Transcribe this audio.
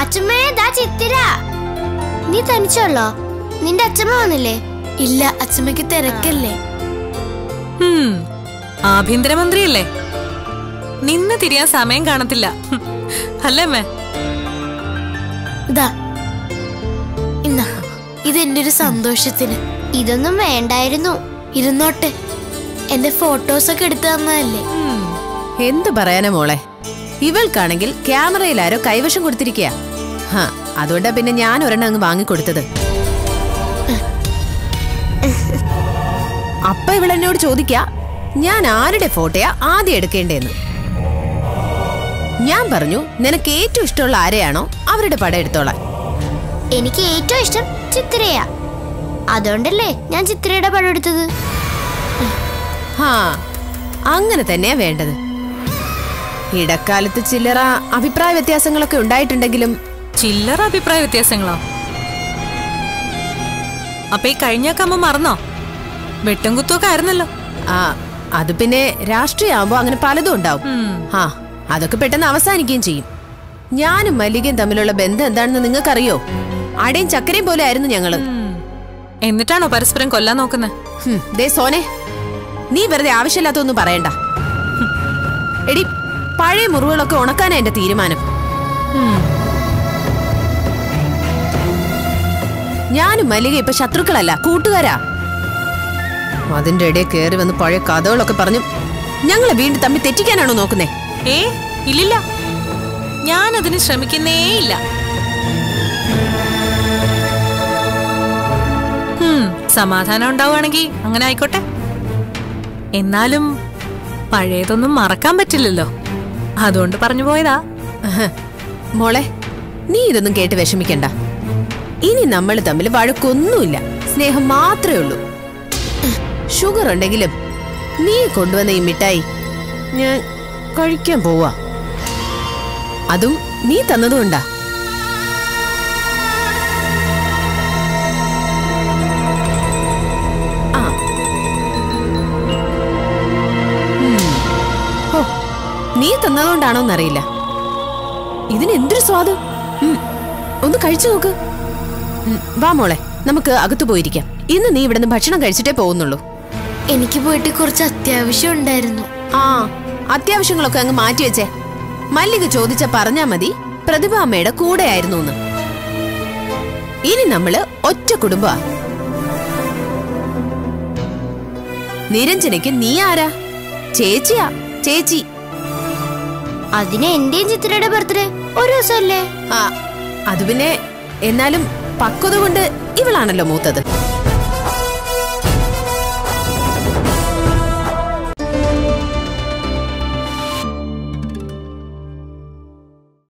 അച്ഛമ്മേ ദാ ചിത്തിര നീ തനിച്ചുള്ളോ നിന്റെ അച്ഛമ്മ വന്നില്ലേ ഇല്ല അച്ഛമ്മക്ക് തിരക്കല്ലേ ഹും, ആഭ്യന്തരമന്ത്രിയല്ലേ നിന്ന് തിരിയാൻ സമയം കാണത്തില്ല ഹും, അല്ലേ അമ്മേ ഇതാ ഇന്നാ ഇത് എന്റെ ഒരു സന്തോഷത്തിന് ഇതൊന്നും വേണ്ടായിരുന്നു ഇരുന്നോട്ടെ എന്റെ ഫോട്ടോസൊക്കെ എടുത്തു തന്നതല്ലേ ഉം, എന്ത് പറയാനാ മോളെ ഇവൾക്കാണെങ്കിൽ ക്യാമറയിൽ ആരോ കൈവശം കൊടുത്തിരിക്കുക ഹാ അതുകൊണ്ടാ പിന്നെ ഞാൻ ഒരെണ്ണം അങ്ങ് വാങ്ങിക്കൊടുത്തത് അപ്പ ഇവളെന്നോട് ചോദിക്ക ഞാൻ ആരുടെ ഫോട്ടോയാ ആദ്യം എടുക്കേണ്ടതെന്ന് ഞാൻ പറഞ്ഞു നിനക്ക് ഏറ്റവും ഇഷ്ടമുള്ള ആരെയാണോ അവരുടെ പടം എടുത്തോളാം എനിക്ക് ഏറ്റവും ഇഷ്ടം ചിത്തിരയാ അതുകൊണ്ടല്ലേ ഞാൻ ചിത്തിരയുടെ പടം എടുത്തത് ഹാ അങ്ങനെ തന്നെയാ വേണ്ടത് ഇടക്കാലത്ത് ചില്ലറ അഭിപ്രായ വ്യത്യാസങ്ങളൊക്കെ ഉണ്ടായിട്ടുണ്ടെങ്കിലും ചില്ലറ അഭിപ്രായ വ്യത്യാസങ്ങളോ അപ്പൊ ഈ കഴിഞ്ഞൊക്കെ അമ്മ മറന്നോ വെട്ടും കുത്തുമൊക്കെ ആയിരുന്നല്ലോ ആ അത് പിന്നെ രാഷ്ട്രീയമാകുമ്പോ അങ്ങനെ പലതും ഉണ്ടാവും ഉം. ആ അതൊക്കെ പെട്ടെന്ന് അവസാനിക്കുകയും ചെയ്യും ഞാനും മല്ലികയും തമ്മിലുള്ള ബന്ധം എന്താണെന്ന് നിങ്ങൾക്കറിയോ അടയും ചക്കരയും പോലെ ആയിരുന്നു ഞങ്ങള് ഉം. എന്നിട്ടാണോ പരസ്പരം കൊല്ലാൻ നോക്കുന്നത് ഹും, ദേ സോനെ നീ വെറുതെ ആവശ്യമില്ലാത്തൊന്നും പറയണ്ട ഹും. എടി പഴയ മുറിവുകളൊക്കെ ഉണക്കാനാ എന്റെ തീരുമാനം ഞാനും മല്ലിക ഇപ്പൊ ശത്രുക്കളല്ല കൂട്ടുകാരാ അതിന്റെ ഇടയിൽ കയറി വന്ന് പഴയ കഥകളൊക്കെ പറഞ്ഞു ഞങ്ങളെ വീണ്ടും തമ്മിൽ തെറ്റിക്കാനാണോ നോക്കുന്നേ ഏ ഇല്ലില്ല ഞാൻ അതിന് ശ്രമിക്കുന്നേ ഇല്ല ഹും, സമാധാനം ഉണ്ടാവുകയാണെങ്കിൽ അങ്ങനെ ആയിക്കോട്ടെ എന്നാലും പഴയതൊന്നും മറക്കാൻ പറ്റില്ലല്ലോ അതുകൊണ്ട് പറഞ്ഞു പോയതാ അഹ്. മോളെ നീ ഇതൊന്നും കേട്ട് വിഷമിക്കണ്ട ഇനി നമ്മൾ തമ്മിൽ വഴക്കൊന്നുമില്ല സ്നേഹം മാത്രമേ ഉള്ളൂ ഷുഗർ ഉണ്ടെങ്കിലും നീ കൊണ്ടുവന്ന ഈ മിഠായി ഞാൻ കഴിക്കാൻ പോവാ അതും നീ തന്നതുകൊണ്ടാ ആ ഉം. ഹോ, നീ തന്നതുകൊണ്ടാണോന്നറിയില്ല ഇതിന് എന്തൊരു സ്വാദ് ഉം, ഒന്ന് കഴിച്ചു നോക്ക് ഉം, വാ മോളെ നമുക്ക് അകത്തു പോയിരിക്കാം ഇന്ന് നീ ഇവിടുന്ന് ഭക്ഷണം കഴിച്ചിട്ടേ പോകുന്നുള്ളൂ എനിക്ക് പോയിട്ട് കുറച്ച് അത്യാവശ്യം ഉണ്ടായിരുന്നു ആ അത്യാവശ്യങ്ങളൊക്കെ അങ്ങ് മാറ്റി വെച്ചേ മല്ലിക ചോദിച്ച പറഞ്ഞാ മതി പ്രതിഭ അമ്മയുടെ കൂടെ ആയിരുന്നു എന്ന് ഇനി നമ്മള് ഒറ്റ കുടുംബ നിരഞ്ജനയ്ക്ക് നീ ആരാ ചേച്ചിയാ ചേച്ചി അതിന് എന്റെയും ചിത്തിരയുടെ ബർത്ത്ഡേ ഒരു ദിവസമല്ലേ ആ അത് പിന്നെ എന്നാലും പക്വത കൊണ്ട് ഇവളാണല്ലോ മൂത്തത്